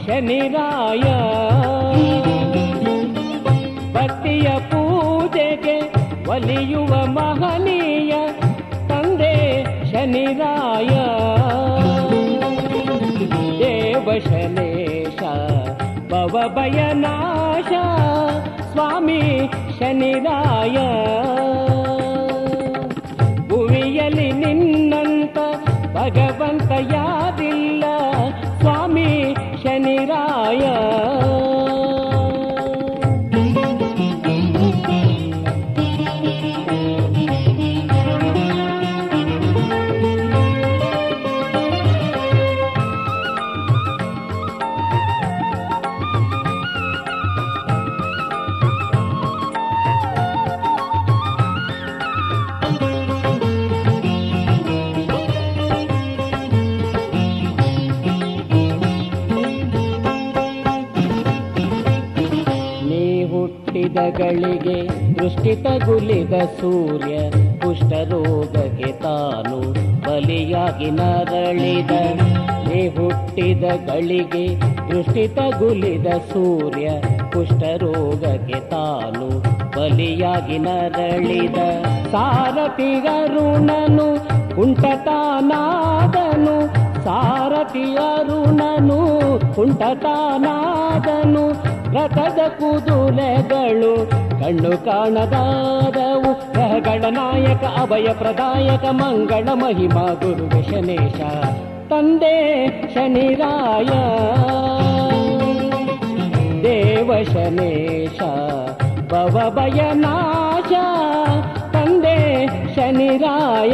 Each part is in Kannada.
ಶನಿರಾಯ ಭಕ್ತಿಯ ಪೂಜೆಗೆ ಒಲಿಯುವ ಮಹನೀಯ ತಂದೆ ಶನಿರಾಯ ದೇವ ಶನೇಶ ಭವಭಯನಾಶ ಸ್ವಾಮಿ ಶನಿರಾಯ ಭುವಿಯಲ್ಲಿ ನಿನ್ನಂತ ಭಗವಂತ ಯಾರಿಲ್ಲ ಸ್ವಾಮಿ ಶನಿರಾಯ ನೀ ಹುಟ್ಟಿದ ಗಳಿಗೆ ದೃಷ್ಟಿ ತಗುಲಿದ ಸೂರ್ಯ ಕುಷ್ಠರೋಗಕ್ಕೆ ತಾನು ಬಲಿಯಾಗಿ ನರಳಿದ ನೀ ಹುಟ್ಟಿದ ಗಳಿಗೆ ದೃಷ್ಟಿ ತಗುಲಿದ ಸೂರ್ಯ ಕುಷ್ಠರೋಗಕ್ಕೆ ತಾನು ಬಲಿಯಾಗಿ ನರಳಿದ ಸಾರಥಿ ಅರುಣನು ಕುಂಟತಾನಾದನು ಸಾರಥಿ ಅರುಣನು ಕುಂಟತಾನಾದನು ರಥದ ಕುದುಲೆಗಳು ಕಣ್ಣು ಕಾಣದಾದವು ಗ್ರಹಗಳ ನಾಯಕ ಅಭಯ ಪ್ರದಾಯಕ ಮಂಗಳ ಮಹಿಮಾ ಗುರು ಶನೇಶ ತಂದೆ ಶನಿರಾಯ ದೇವ ಶನೇಶ ಭವಭಯನಾಶ ತಂದೆ ಶನಿರಾಯ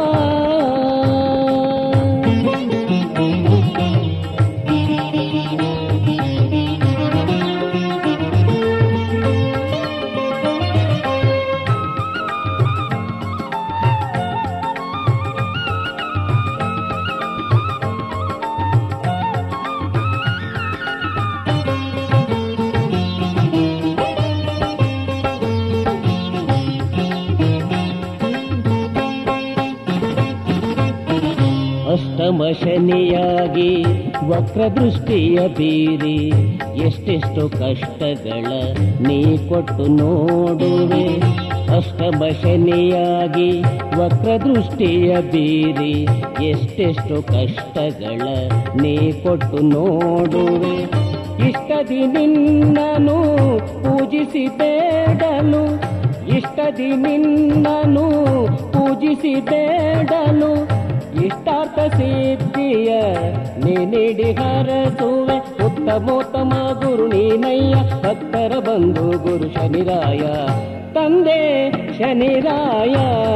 ಅಷ್ಟಮ ಶನಿಯಾಗಿ ವಕ್ರದೃಷ್ಟಿಯ ಬೀರಿ ಎಷ್ಟೆಷ್ಟು ಕಷ್ಟಗಳ ನೀ ಕೊಟ್ಟು ನೋಡುವೆ ಅಷ್ಟಮ ಶನಿಯಾಗಿ ವಕ್ರದೃಷ್ಟಿಯ ಬೀರಿ ಎಷ್ಟೆಷ್ಟು ಕಷ್ಟಗಳ ನೀ ಕೊಟ್ಟು ನೋಡುವೆ ಇಷ್ಟದಿ ನಿನ್ನನು ಪೂಜಿಸಿ ಬೇಡಲು ಇಷ್ಟದಿ ನಿನ್ನನು ಪೂಜಿಸಿ ಬೇಡಲು ಇಷ್ಟಾರ್ಥ ಸಿದ್ಧಿಯ ನೀ ನೀಡಿ ಹರಸುವೆ ಉತ್ತಮೋತ್ತಮ ಗುರು ನೀನಯ್ಯ ಭಕ್ತರ ಬಂಧು ಗುರು ಶನಿರಾಯ ತಂದೆ ಶನಿರಾಯ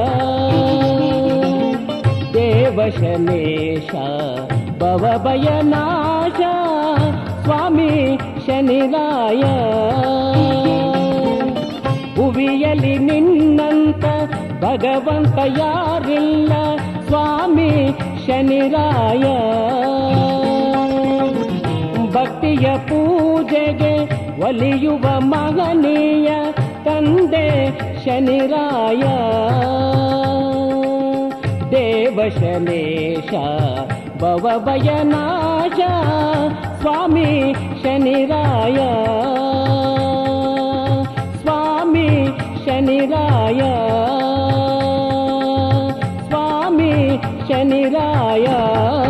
ದೇವ ಶನೇಶ ಭವಭಯನಾಶ ಸ್ವಾಮಿ ಶನಿರಾಯ ಭುವಿಯಲ್ಲಿ ನಿನ್ನಂತ ಭಗವಂತ ಯಾರಿಲ್ಲ ಸ್ವಾಮಿ ಶನಿರಾಯ ಭಕ್ತಿಯ ಪೂಜೆಗೆ ಒಲಿಯುವ ಮಹನೀಯ ತಂದೆ ಶನಿರಾಯ ದೇವ ಶನೇಶ ಭವಭಯನಾಶ ಸ್ವಾಮಿ ಶನಿರಾಯ ಸ್ವಾಮಿ ಶನಿರಾಯ ಸ್ವಾಮಿ ಶನಿರಾಯ